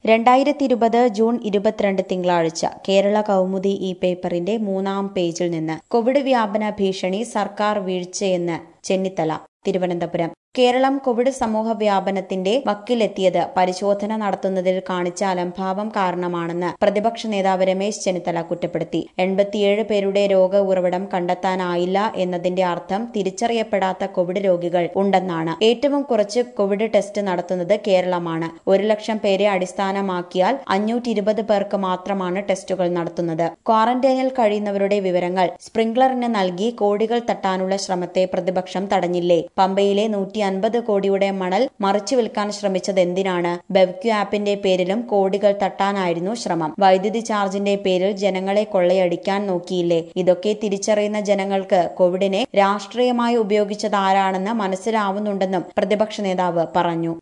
രണ്ടായിരത്തി ഇരുപത് ജൂൺ ഇരുപത്തിരണ്ട് തിങ്കളാഴ്ച കേരള കൗമുദി ഈ പേപ്പറിന്റെ മൂന്നാം പേജിൽ നിന്ന് കോവിഡ് വ്യാപന ഭീഷണി സർക്കാർ വീഴ്ചയെന്ന് ചെന്നിത്തല തിരുവനന്തപുരം കേരളം കോവിഡ് സമൂഹ വ്യാപനത്തിന്റെ വക്കിലെത്തിയത് പരിശോധന നടത്തുന്നതിൽ കാണിച്ച അലംഭാവം കാരണമാണെന്ന് പ്രതിപക്ഷ നേതാവ് രമേശ് ചെന്നിത്തല കുറ്റപ്പെടുത്തി എൺപത്തിയേഴ് പേരുടെ രോഗ ഉറവിടം കണ്ടെത്താനായില്ല എന്നതിന്റെ അർത്ഥം തിരിച്ചറിയപ്പെടാത്ത കോവിഡ് രോഗികൾ ഉണ്ടെന്നാണ് ഏറ്റവും കുറച്ച് കോവിഡ് ടെസ്റ്റ് നടത്തുന്നത് കേരളമാണ് ഒരു ലക്ഷം പേരെ അടിസ്ഥാനമാക്കിയാൽ അഞ്ഞൂറ്റി ഇരുപത് പേർക്ക് മാത്രമാണ് ടെസ്റ്റുകൾ നടത്തുന്നത് ക്വാറന്റൈനിൽ കഴിയുന്നവരുടെ വിവരങ്ങൾ സ്പ്രിംഗ്ലറിന് നൽകി കോടികൾ തട്ടാനുള്ള ശ്രമത്തെ പ്രതിപക്ഷം തടഞ്ഞില്ലേ പമ്പയിലെ നൂറ്റി അൻപത് കോടിയുടെ മണൽ മറിച്ചു വിൽക്കാൻ ശ്രമിച്ചത് എന്തിനാണ് ബെവ്ക്യു ആപ്പിന്റെ പേരിലും കോടികൾ തട്ടാനായിരുന്നു ശ്രമം വൈദ്യുതി ചാർജിന്റെ പേരിൽ ജനങ്ങളെ കൊള്ളയടിക്കാൻ നോക്കിയില്ലേ ഇതൊക്കെ തിരിച്ചറിയുന്ന ജനങ്ങൾക്ക് കോവിഡിനെ രാഷ്ട്രീയമായി ഉപയോഗിച്ചത് ആരാണെന്ന് മനസ്സിലാവുന്നുണ്ടെന്നും പ്രതിപക്ഷ നേതാവ് പറഞ്ഞു